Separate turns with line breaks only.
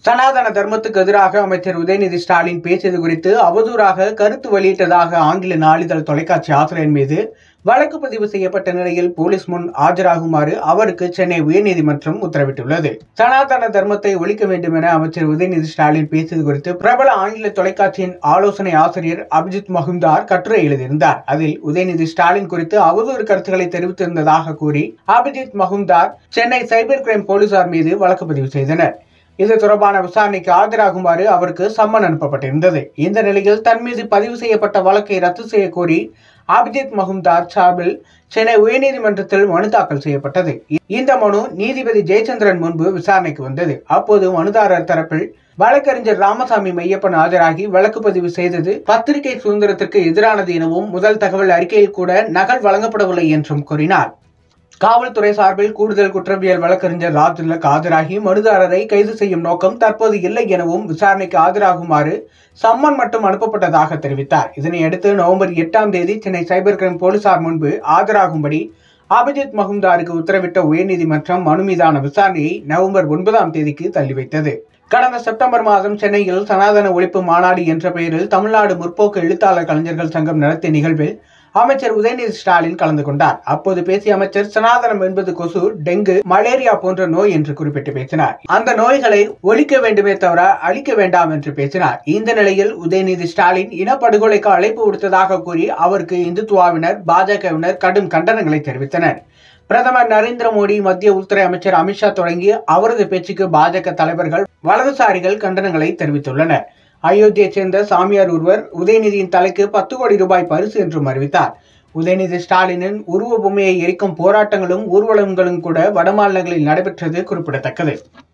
சனாதன தர்மத்துக்கு எதிராக அமைச்சர் உதயநிதி ஸ்டாலின் பேசியது குறித்து அவதூறாக கருத்து வெளியிட்டதாக ஆங்கில நாளிதழ் தொலைக்காட்சி ஆசிரியர் மீது வழக்கு பதிவு செய்யப்பட்ட நிலையில் போலீஸ் முன் ஆஜராகுமாறு அவருக்கு சென்னை உயர்நீதிமன்றம் உத்தரவிட்டுள்ளது சனாதன தர்மத்தை ஒழிக்க வேண்டும் என அமைச்சர் உதயநிதி ஸ்டாலின் பேசியது குறித்து பிரபல ஆங்கில தொலைக்காட்சியின் ஆலோசனை ஆசிரியர் அபிஜித் மகுந்தார் கட்டுரை எழுதியிருந்தார் அதில் உதயநிதி ஸ்டாலின் குறித்து அவதூறு கருத்துக்களை தெரிவித்திருந்ததாக கூறி அபிஜித் மகுந்தார் சென்னை சைபர் கிரைம் போலீசார் மீது வழக்கு பதிவு செய்தனர் இது தொடர்பான விசாரணைக்கு ஆஜராகுமாறு அவருக்கு சம்மன் அனுப்பப்பட்டிருந்தது இந்த நிலையில் தன் மீது பதிவு செய்யப்பட்ட வழக்கை ரத்து செய்ய கோரி அபிஜித் மகும்தார் சார்பில் சென்னை உயர்நீதிமன்றத்தில் மனு தாக்கல் செய்யப்பட்டது இந்த மனு நீதிபதி ஜெயச்சந்திரன் முன்பு விசாரணைக்கு வந்தது அப்போது மனுதாரர் தரப்பில் வழக்கறிஞர் ராமசாமி மையப்பன் ஆஜராகி வழக்கு பதிவு செய்தது பத்திரிகை சுதந்திரத்திற்கு எதிரானது எனவும் முதல் தகவல் அறிக்கையில் கூட நகல் வழங்கப்படவில்லை என்றும் கூறினார் காவல்துறை சார்பில் கூடுதல் குற்றவியல் வழக்கறிஞர் ராஜ்லக் ஆஜராகி மனுதாரரை கைது செய்யும் நோக்கம் தற்போது இல்லை எனவும் விசாரணைக்கு ஆஜராகுமாறு சம்மன் மட்டும் அனுப்பப்பட்டதாக தெரிவித்தார் இதனையடுத்து நவம்பர் எட்டாம் தேதி சென்னை சைபர் கிரைம் போலீசார் முன்பு ஆஜராகும்படி அபிஜித் மகும்தாருக்கு உத்தரவிட்ட உயர்நீதிமன்றம் மனு மீதான விசாரணையை நவம்பர் ஒன்பதாம் தேதிக்கு தள்ளி வைத்தது கடந்த செப்டம்பர் மாதம் சென்னையில் சனாதன ஒழிப்பு மாநாடு என்ற பெயரில் தமிழ்நாடு முற்போக்கு எழுத்தாளர் கலைஞர்கள் சங்கம் நடத்திய நிகழ்வில் அமைச்சர் உதயநிதி ஸ்டாலின் கலந்து கொண்டார் அப்போது பேசிய அமைச்சர் சனாதனம் என்பது கொசு டெங்கு மலேரியா போன்ற நோய் என்று குறிப்பிட்டு பேசினார் அந்த நோய்களை ஒழிக்க வேண்டுமே தவிர அழிக்க வேண்டாம் என்று பேசினார் இந்த நிலையில் உதயநிதி ஸ்டாலின் இனப்படுகொலைக்கு அழைப்பு விடுத்ததாக கூறி அவருக்கு இந்துத்துவாவினர் பாஜகவினர் கடும் கண்டனங்களை தெரிவித்தனர் பிரதமர் நரேந்திர மோடி மத்திய உள்துறை அமைச்சர் அமித்ஷா தொடங்கி அவரது பேச்சுக்கு பாஜக தலைவர்கள் வலதுசாரிகள் கண்டனங்களை தெரிவித்துள்ளனர் அயோத்தியைச் சேர்ந்த சாமியார் ஒருவர் உதயநிதியின் தலைக்கு பத்து கோடி ரூபாய் பரிசு என்றும் அறிவித்தார் உதயநிதி ஸ்டாலினின் உருவ பொம்மையை எரிக்கும் போராட்டங்களும் ஊர்வலங்களும் கூட வடமாநிலங்களில் நடைபெற்றது குறிப்பிடத்தக்கது